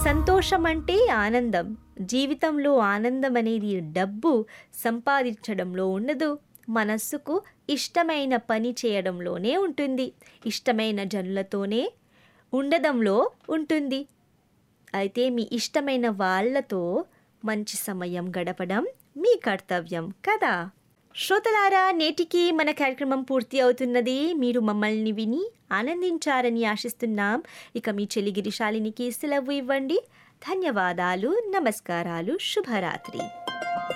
సంతోషం అంటే ఆనందం జీవితంలో ఆనందం అనేది డబ్బు సంపాదించడంలో ఉండదు మనస్సుకు ఇష్టమైన పని చేయడంలోనే ఉంటుంది ఇష్టమైన జనులతోనే ఉండడంలో ఉంటుంది అయితే మీ ఇష్టమైన వాళ్ళతో మంచి సమయం గడపడం మీ కర్తవ్యం కదా శ్రోతలారా నేటికి మన కార్యక్రమం పూర్తి అవుతున్నది మీరు మమ్మల్ని విని ఆనందించారని ఆశిస్తున్నాం ఇక మీ చెలిగిరి శాలినికి సెలవు ఇవ్వండి ధన్యవాదాలు నమస్కారాలు శుభరాత్రి